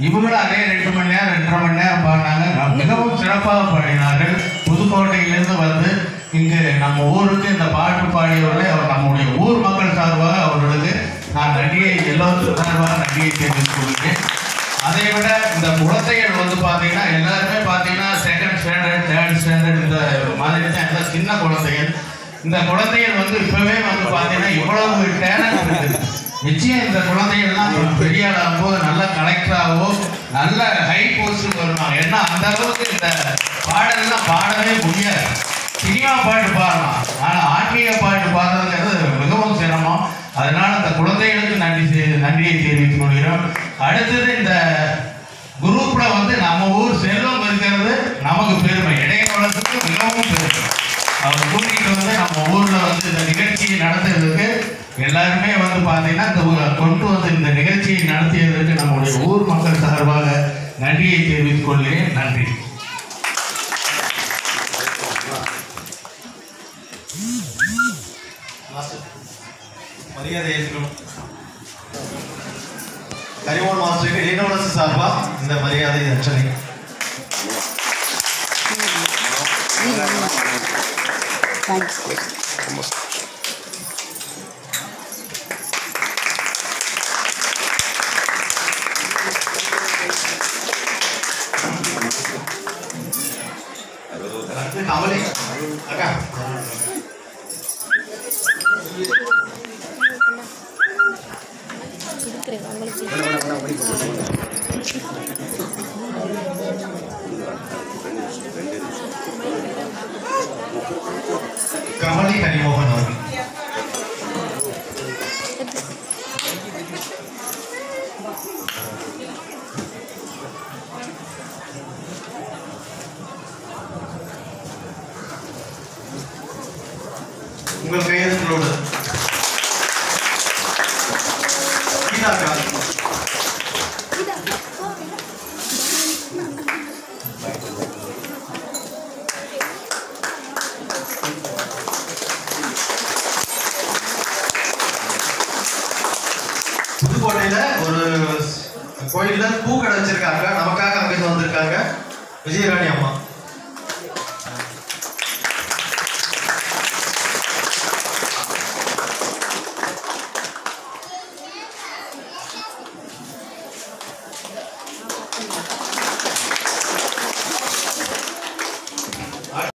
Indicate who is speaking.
Speaker 1: இவங்களும் அதே ரெண்டு மணி நேரம் ரெண்டரை மணி நேரம் பாடினாங்க மிகவும் சிறப்பாக பாடினார்கள் புதுக்கோட்டையிலிருந்து வந்து இங்கு நம்ம ஊருக்கு இந்த பாட்டு பாடியவர்களை அவர் நம்முடைய ஊர் மக்கள் சார்பாக அவர்களுக்கு நான் நன்றியை எல்லோருக்கும் சார்பாக நன்றியை தெரிவித்துக் கொள்கிறேன் அதை விட இந்த குழந்தைகள் வந்து பார்த்தீங்கன்னா எல்லாருமே பார்த்தீங்கன்னா செகண்ட் ஸ்டாண்டர்ட் தேர்ட் ஸ்டாண்டர்ட் இந்த மாதிரி தான் எல்லாம் சின்ன குழந்தைகள் இந்த குழந்தைகள் வந்து இப்பவே வந்து பார்த்தீங்கன்னா இவ்வளவு டேலண்ட் இருக்குது நிச்சயம் இந்த குழந்தைகள்லாம் ஒரு பெரிய ஆகும்போது நல்ல கலெக்டராகவோ நல்ல ஹை போஸ்ட்டுக்கு வருவாங்க ஏன்னா அந்த அளவுக்கு இந்த பாடலெல்லாம் பாடவே முடியாது சினிமா பாட்டு பாடலாம் ஆனால் ஆன்மீக பாட்டு பாடுறதுங்கிறது மிகவும் சிரமம் அதனால அந்த குழந்தைகளுக்கு நன்றி செய்- நன்றியை தெரிவித்துக் கொள்கிறோம் அடுத்தது இந்த குரூப்ல வந்து நம்ம ஊர் செல்வம் இருக்கிறது நமக்கு பெருமை இடையவளத்துக்கு மிகவும் பெருமை அவர் கூட்டிகிட்டு வந்து நம்ம ஊர்ல வந்து இந்த நிகழ்ச்சியை நடத்துறதுக்கு எல்லாருமே வந்து பார்த்தீங்கன்னா இந்த ஊ- கொண்டு வந்து இந்த நிகழ்ச்சியை நடத்தியதற்கு நம்முடைய ஊர் மக்கள் சார்பாக நன்றியை தெரிவித்துக் கொள்கிறேன் நன்றி
Speaker 2: மரியாதை ஏற்றுக்கணும் கரிமோன் மாஸ்டருக்கு இளவரசு சார்பா இந்த மரியாதை அர்ச்சனை அடுத்து கமலி அக்கா கமலி ஹரிமோகன் அவர்கள் உங்கள் கையெழுத்துகளோடு கீதாக்கா புதுக்கோட்டையில ஒரு கோயில்ல பூ கடை வச்சிருக்காங்க நமக்காக அங்கிருந்து வந்திருக்காங்க விஜயராணி அம்மா